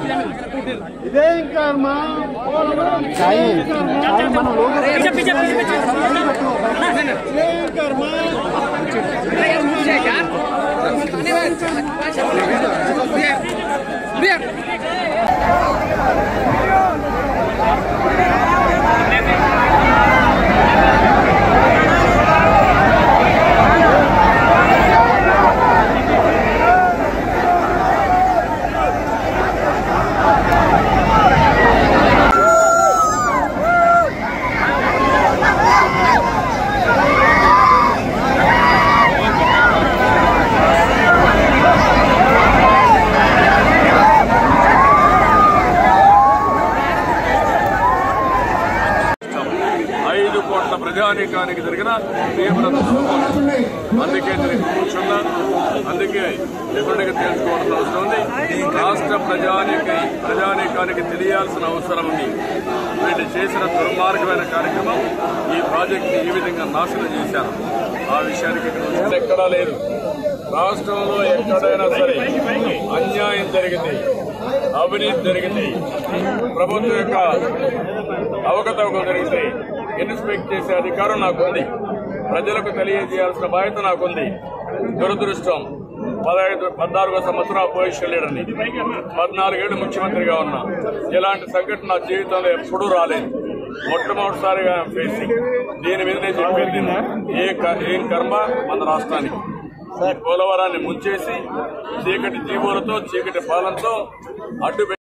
ఇదేం కర్మ పోలవరం ఇదేం కర్మ ఇదేం కర్మ ఐదు కోట్ల ప్రజానీకానికి జరిగిన తీవ్ర దుఃఖం. అందుకే దీనికి కూర్చున్నా అందుకే నిపుణుడికి తెలుసుకోవాల్సిన అవసరం ఉంది రాష్ట్ర ప్రజానికి ప్రజానీకానికి తెలియాల్సిన అవసరం ఉంది వీళ్ళు చేసిన దుర్మార్గమైన కార్యక్రమం ఈ ప్రాజెక్టుని ఈ విధంగా నాశనం చేశారు ఆ విషయానికి ఇక్కడ వచ్చింది ఎక్కడా లేదు రాష్ట్రంలో ఎక్కడైనా సరే అన్యాయం జరిగింది అవినీతి జరిగింది ప్రభుత్వం యొక్క అవకతవకలు జరిగితే ఇన్స్పెక్ట్ చేసే అధికారం నాకుంది ప్రజలకు తెలియజేయాల్సిన బాధ్యత నాకుంది దురదృష్టం పదహైదు పద్నాలుగో సంవత్సరం అపోజిషన్ లీడర్ని పద్నాలుగేళ్లు ముఖ్యమంత్రిగా ఉన్నా ఇలాంటి సంఘటన నా జీవితంలో ఎప్పుడూ రాలేదు మొట్టమొదటిసారిగా ఫేసింగ్ దీని మీద నేను చెప్పేది ఏ క- ఏం కర్మ మన రాష్ట్రానికి ఈ పోలవరాన్ని ముంచేసి చీకటి జీవులతో చీకటి పాలనతో అడ్డు